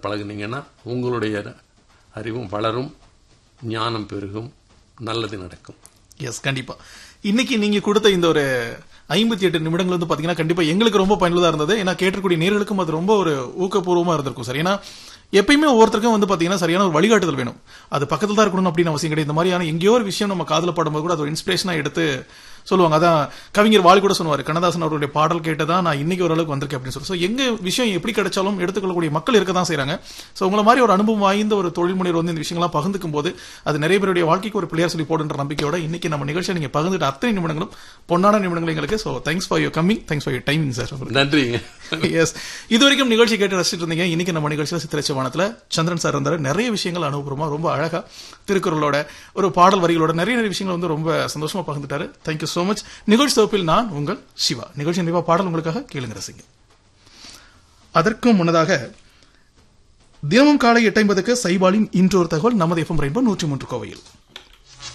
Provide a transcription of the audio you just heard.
பழகுனீங்கன்னா உங்களுடைய அறிவும் வளரும் ஞானம் பெருகும் நல்லது நடக்கும் எஸ் கண்டிப்பா இன்னைக்கு நீங்க கொடுத்த இந்த ஒரு ஐம்பத்தி எட்டு நிமிடங்கள் வந்து பாத்தீங்கன்னா கண்டிப்பா எங்களுக்கு ரொம்ப பயனுள்ளதா இருந்தது ஏன்னா கேட்டக்கூடிய நேர்களுக்கும் அது ரொம்ப ஒரு ஊக்கபூர்வமா இருந்திருக்கும் சார் ஏன்னா எப்பயுமே ஒவ்வொருத்தருக்கும் வந்து பாத்தீங்கன்னா சரியான ஒரு வழிகாட்டுதல் வேணும் அது பக்கத்துல தான் இருக்கணும் அப்படின்னு அவசியம் கிடையாது இந்த மாதிரியான எங்கேயோ ஒரு விஷயம் நம்ம காதுல படும்போது கூட அது ஒரு இன்ஸ்பிரேஷனா எடுத்து சொல்லுவாங்க அதான் கவிஞர் வாலி கூட சொன்னார் கண்ணதாசன் அவருடைய பாடல் கேட்டதான் நான் இன்னைக்கு ஓரளவுக்கு வந்திருக்கேன் அப்படின்னு சொல்லி ஸோ எங்க விஷயம் எப்படி கிடைச்சாலும் எடுத்துக்கொள்ளக்கூடிய மக்கள் இருக்க தான் செய்றாங்க ஸோ உங்களை மாதிரி ஒரு அனுபவம் வாய்ந்த ஒரு தொழில் முனைவர் வந்து இந்த விஷயங்கள்லாம் பகிர்ந்துக்கும் போது அது நிறைய பேருடைய வாழ்க்கைக்கு ஒரு பிள்ளையார் சொல்லி போடுன்ற நம்பிக்கையோட இன்னைக்கு நம்ம நிகழ்ச்சியை நீங்க பகிர்ந்துட்டு அத்தனை நிமிடங்களும் பொன்னான நிமிடங்கள் எங்களுக்கு so thanks for your coming thanks for your timing sir நன்றிங்க எஸ் இது வரைக்கும் நிகழ்ச்சி கேட்டு ரசிச்சிட்டு இருந்தீங்க இன்னைக்கு நம்ம நிகழ்ச்சியில் சித்திரச்சவானத்துல சந்திரன் சார் இருந்தாரு நிறைய விஷயங்கள் அனுபவமா ரொம்ப அழகா திருக்குறளோட ஒரு பாடல் வரிகளோட நிறைய நிறைய விஷயங்கள் வந்து ரொம்ப சந்தோஷமா பகிர்ந்துட்டாரு தேங்க்யூ so மச் நிகழ்ச்சி தொகுப்பில் நான் உங்கள் சிவா நிகழ்ச்சி நிறைவா பாடல் உங்களுக்காக கேளுங்க ரசிங்க அதற்கும் முன்னதாக தினமும் காலை எட்டு ஐம்பதுக்கு சைபாலின் இன்றொரு தகவல் நமது எஃப்எம் ரெயின்போ நூற்றி மூன்று கோவையில்